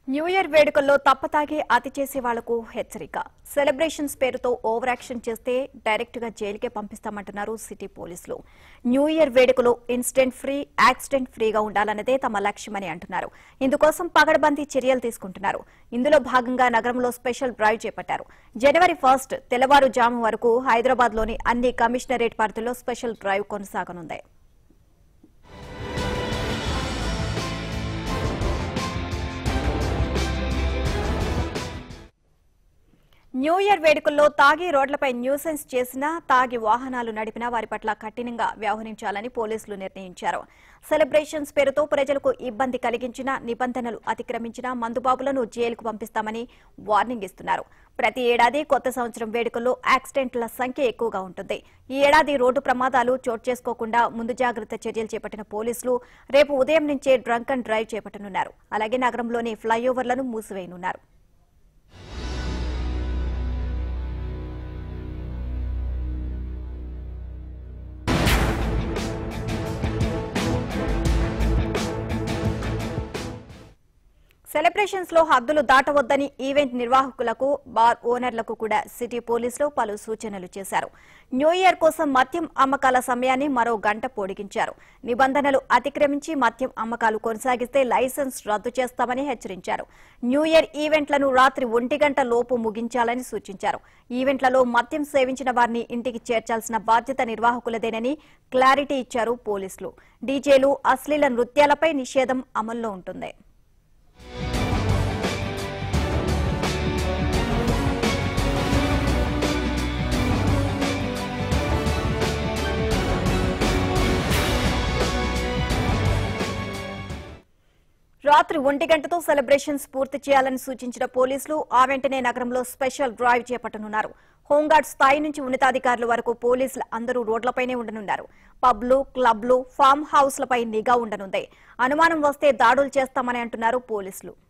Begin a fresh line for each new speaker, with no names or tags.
new year వేడుకల్లో తప్పతాగే అతి చేసే వాళ్లకు హెచ్చరిక సెలబ్రేషన్స్ పేరుతో ఓవర్ యాక్షన్ చేస్తే డైరెక్ట్ గా జైలుకే పంపిస్తామంటున్నారు సిటీ పోలీసులు న్యూ ఇయర్ వేడుకలో ఇన్సిడెంట్ ఫ్రీ యాక్సిడెంట్ ఫ్రీగా ఉండాలన్నదే తమ లక్ష్యమని అంటున్నారు ఇందుకోసం పగడబందీ చర్యలు తీసుకుంటున్నారు ఇందులో భాగంగా నగరంలో స్పెషల్ డ్రైవ్ చేపట్టారు జనవరి ఫస్ట్ తెల్లవారుజాము వరకు హైదరాబాద్ లోని అన్ని కమిషనరేట్ పరిధిలో స్పెషల్ డ్రైవ్ కొనసాగనుంది న్యూ ఇయర్ వేడుకల్లో తాగి రోడ్లపై న్యూసెన్స్ చేసినా తాగి వాహనాలు నడిపినా వారి పట్ల కఠినంగా వ్యవహరించాలని పోలీసులు నిర్ణయించారు సెలబ్రేషన్స్ పేరుతో ప్రజలకు ఇబ్బంది కలిగించిన నిబంధనలు అతిక్రమించిన మందుబాబులను జైలుకు పంపిస్తామని వార్నింగ్ ఇస్తున్నారు ప్రతి ఏడాది కొత్త సంవత్సరం వేడుకల్లో యాక్సిడెంట్ల సంఖ్య ఎక్కువగా ఉంటుంది ఈ ఏడాది రోడ్డు ప్రమాదాలు చోటు చేసుకోకుండా ముందు జాగ్రత్త చర్యలు చేపట్టిన పోలీసులు రేపు ఉదయం నుంచే డ్రంక్ అండ్ డ్రైవ్ చేపట్టనున్నారు అలాగే నగరంలోని ఫ్లైఓవర్లను మూసివేయనున్నారు సెలబ్రేషన్స్ లో హద్దులు దాటవద్దని ఈవెంట్ నిర్వాహకులకు బార్ ఓనర్లకు కూడా సిటీ పోలీసులు పలు సూచనలు చేశారు న్యూ ఇయర్ కోసం మద్యం అమ్మకాల సమయాన్ని మరో గంట పొడిగించారు నిబంధనలు అతిక్రమించి మద్యం అమ్మకాలు కొనసాగిస్తే లైసెన్స్ రద్దు చేస్తామని హెచ్చరించారు న్యూ ఇయర్ ఈవెంట్లను రాత్రి ఒంటి గంట లోపు ముగించాలని సూచించారు ఈవెంట్లలో మద్యం సేవించిన వారిని ఇంటికి చేర్చాల్సిన బాధ్యత నిర్వాహకులదేనని క్లారిటీ ఇచ్చారు పోలీసులు డీజేలు అశ్లీల నృత్యాలపై నిషేధం అమల్లో ఉంటుంది రాత్రి ఒంటి గంటతో సెలబ్రేషన్స్ పూర్తి చేయాలని సూచించిన పోలీసులు ఆ వెంటనే నగరంలో స్పెషల్ డ్రైవ్ చేపట్టనున్నారు హోంగార్డ్ స్థాయి నుంచి ఉన్నతాధికారుల వరకు పోలీసులు అందరూ రోడ్లపైనే ఉండనున్నారు పబ్లు క్లబ్లు ఫామ్ హౌస్లపై నిఘా ఉండనుంది అనుమానం వస్తే దాడులు చేస్తామని అంటున్నారు పోలీసులు